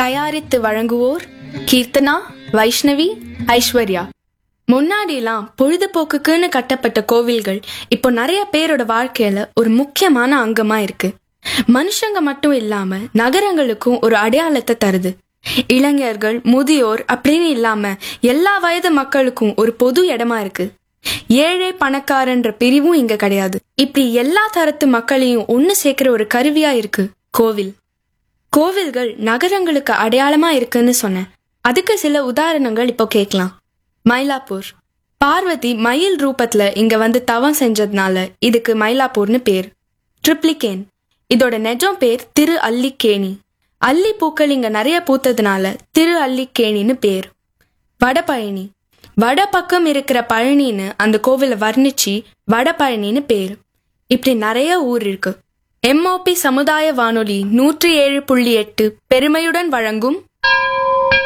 தயாரித்து வழங்குவோர் கீர்த்தனா வைஷ்ணவி ஐஸ்வர்யா முன்னாடிலாம் பொழுதுபோக்குக்குன்னு கட்டப்பட்ட கோவில்கள் இப்போ நிறைய பேரோட வாழ்க்கையில ஒரு முக்கியமான அங்கமா இருக்கு மனுஷங்க மட்டும் இல்லாம நகரங்களுக்கும் ஒரு அடையாளத்தை தருது இளைஞர்கள் முதியோர் அப்படின்னு இல்லாம எல்லா வயது மக்களுக்கும் ஒரு பொது இடமா இருக்கு ஏழை பணக்காரன்ற பிரிவும் இங்க கிடையாது இப்படி எல்லா தரத்து மக்களையும் ஒன்னு சேர்க்கிற ஒரு கருவியா இருக்கு கோவில் கோவில்கள் நகரங்களுக்கு அடையாளமா இருக்குன்னு சொன்னேன் அதுக்கு சில உதாரணங்கள் இப்போ கேட்கலாம் மயிலாப்பூர் பார்வதி மயில் ரூபத்துல இங்க வந்து தவம் செஞ்சதுனால இதுக்கு மயிலாப்பூர்னு பேர் ட்ரிப்ளிகேன் இதோட நெஜம் பேர் திரு அல்லிக்கேணி அல்லி பூக்கள் இங்க நிறைய பூத்ததுனால திரு அல்லிக்கேணின்னு பேர் வடபழனி வட பக்கம் இருக்கிற பழனின்னு அந்த கோவிலை வர்ணிச்சு வடபழனின்னு பேர் இப்படி நிறைய ஊர் இருக்கு எம்ஓபி சமுதாய வானொலி நூற்றி ஏழு புள்ளி எட்டு பெருமையுடன் வழங்கும்